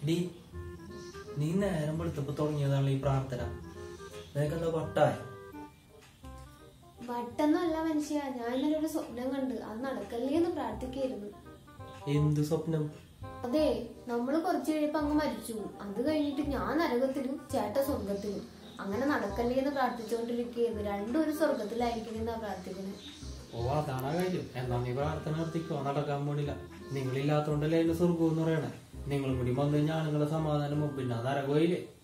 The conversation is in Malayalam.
ഡി നീ നേരം വെളുത്തപ്പോ തുടങ്ങിയതാണല്ലോ ഈ പ്രാർത്ഥന നിനക്കെന്താ വട്ടായോ വട്ടൊന്നുമല്ല മനുഷ്യ ഞാൻ ഇന്നലെ ഒരു സ്വപ്നം കണ്ട് അത് നടക്കല്ലേ എന്ന് പ്രാർത്ഥിക്കായിരുന്നു എന്ത് സ്വപ്നം അതെ നമ്മള് കുറച്ചു കഴിയുമ്പോ അങ്ങ് മരിച്ചു പോകും. അത് കഴിഞ്ഞിട്ട് ഞാൻ നരകത്തിലും ചേട്ട സ്വർഗത്തിലും അങ്ങനെ നടക്കല്ലേ എന്ന് പ്രാർത്ഥിച്ചുകൊണ്ടിരിക്കുകയായിരുന്നു രണ്ടും ഒരു സ്വർഗത്തിലായിരിക്കണെന്നാ പ്രാർത്ഥിക്കുന്നത് ഓ അതാണ് കാര്യം എന്നാ നീ പ്രാർത്ഥന നിർത്തിക്കോ നടക്കാൻ പോണില്ല നിങ്ങളില്ലാത്തോണ്ടല്ലേ എന്റെ സ്വർഗം എന്ന് പറയണേ നിങ്ങളും കൂടി വന്നു കഴിഞ്ഞാൽ ആണുങ്ങളുടെ സമാധാനം പിന്നെ നരകയില്ലേ